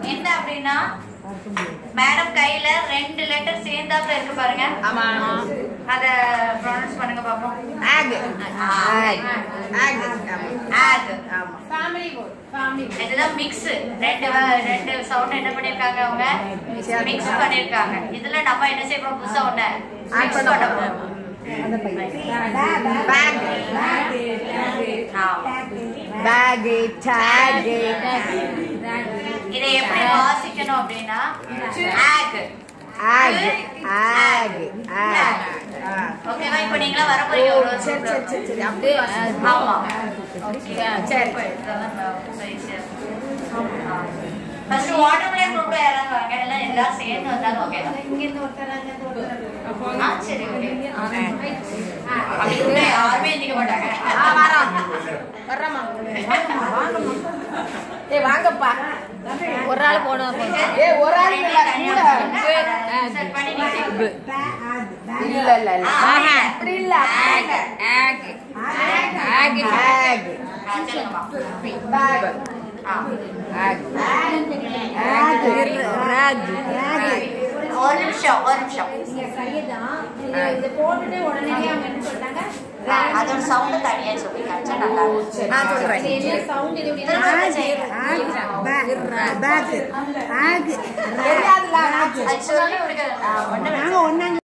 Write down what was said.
என்ன அப்படின்னா மேடம் கையில ரெண்டு லெட்டர் சேர்ந்தாப்புல இருக்கு பாருங்க ஆமா அத ப்ரொனவுன்ஸ் பண்ணுங்க பாப்போம் ஆக் ஆக் ஆக் ஆக் ஆமா ஃபேமிலி வேர்ட் ஃபேமிலி இதுதான் மிக்ஸ் ரெண்டு வ- ரெண்டு சவுண்ட் என்ன பண்ணிருக்காங்க அவங்க மிக்ஸ் பண்ணிருக்காங்க இதுல நம்ம என்ன செய்ய போறோம் புதுசா ஒண்ணு மிக்ஸ் பண்ண போறோம் பேக் ஆமா. பேக் டேக் இதை எப்படி வாசிக்கணும் அப்படின்னா ஆக் ஆக் ஆக் ஆக் ஓகேவா இப்போ நீங்களா வர போறீங்க ஒரு சரி சரி வருஷம் சரி சரி அப்படியே வாசிக்கணும். ஆமா சரி ஃபர்ஸ்ட் வாட்டர் பிளேன் குரூப்ல யாராவது வாங்க எல்லாம் எல்லாரும் சேர்ந்து வந்தாலும் ஓகே இங்க இருந்து ஒருத்தர் அங்க இருந்து ஒருத்தர் ஆ சரி ஓகே அப்படி கூட யாருமே எந்திக்க மாட்டாங்க ஆ வரோம் வர்றோமா ஏய் வாங்கப்பா ஒரு ஆள் போனோம் ஏய் ஒரு ஆள் இல்ல கூட செட் பண்ணி நீங்க செய்யுங்க. இல்ல இல்ல இல்ல ஆஹா. அப்படி இல்ல ஆக் ஆக் ஆக் ஆக் ஆ, சொல்லுங்கம்மா. பேக் ஆ. ஆக் ஆக் ராக் ஒரு நிமிஷம் ஒரு நிமிஷம் நீங்க சரிதான் இது இது போட்டுட்டு உடனே அவங்க என்ன சொல்லிட்டாங்க ஆ, அதோட சவுண்ட் தனியா சொல்லி காமிச்சா நல்லா இருக்கும். நான் சொல்றேன் இது என்ன சவுண்ட் இது இப்படி திரும்ப திரும்ப செய்யுங்க. தெரியாதுல அது சொல்லி கொடுக்க- ஆ, ஒண்ணும் நாங்க ஒன்னாங்க